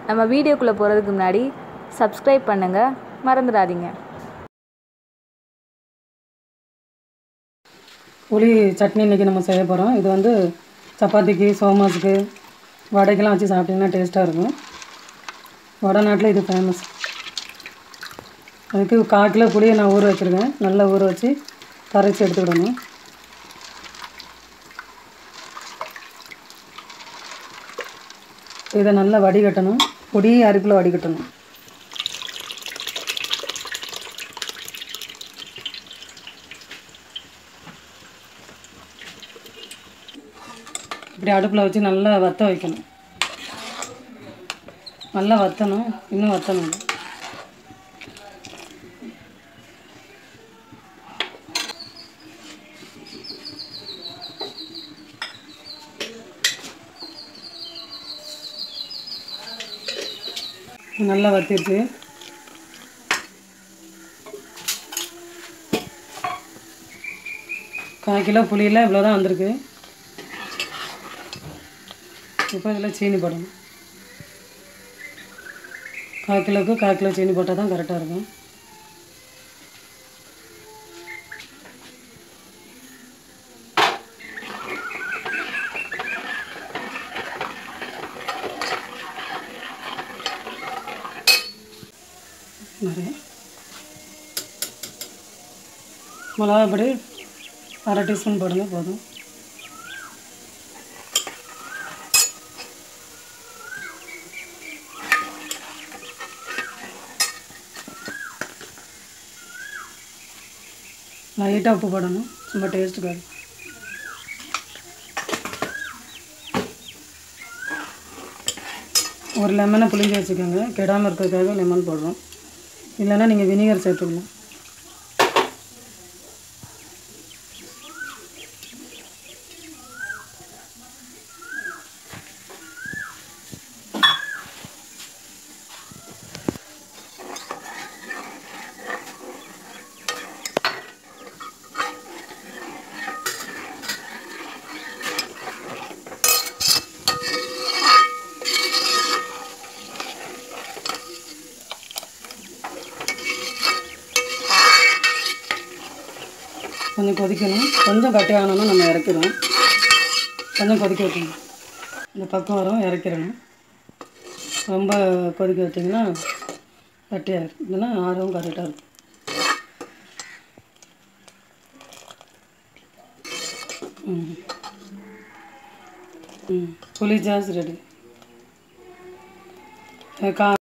நம்ம வீடியோக்குள்ளே போகிறதுக்கு முன்னாடி சப்ஸ்கிரைப் பண்ணுங்கள் மறந்துடாதீங்க புளி சட்னி இன்றைக்கி நம்ம செய்ய போகிறோம் இது வந்து சப்பாத்திக்கு சோமாஸுக்கு வடைக்கெல்லாம் வச்சு சாப்பிட்டிங்கன்னா டேஸ்ட்டாக இருக்கும் வடநாட்டில் இது ஃபேமஸ் அதுக்கு கால் கிலோ புளியை நான் ஊற வச்சுருக்கேன் நல்லா ஊற வச்சு கரைச்சி எடுத்துக்கிடணும் இதை நல்லா வடிகட்டணும் பொடி அரிப்பில் வடிகட்டணும் இப்படி அடுப்பில் வச்சு நல்லா வற்ற வைக்கணும் நல்லா வற்றணும் இன்னும் வற்றணும் நல்லா வத்திருச்சு கால் கிலோ புளியில் இவ்வளோ தான் வந்திருக்கு இப்போ இதில் சீனி போடணும் கால் கிலோவுக்கு கால் கிலோ சீனி போட்டால் தான் கரெக்டாக இருக்கும் நிறைய மிளகா பொடி அரை டீஸ்பூன் போடுங்க போதும் லைட்டாக உப்பு போடணும் சும்மா டேஸ்ட்டுக்காக ஒரு லெமனை புளிஞ்சு வச்சுக்கோங்க கெடாமல் இருக்கிறதுக்காக லெமன் போடுறோம் இல்லைன்னா நீங்கள் வினிகர் சேர்த்துக்கலாம் கொஞ்சம் கொதிக்கணும் கொஞ்சம் கட்டியாகணும்னா நம்ம இறக்கிடுவோம் கொஞ்சம் கொதிக்க வைக்கணும் இந்த பக்கம் வரும் இறக்கிடணும் ரொம்ப கொதிக்க வச்சிங்கன்னா கட்டியாகிடும் இல்லைன்னா ஆரவும் கரெக்டாக இருக்கும் ம் ம் புளி ஜாஸ் ரெடி கா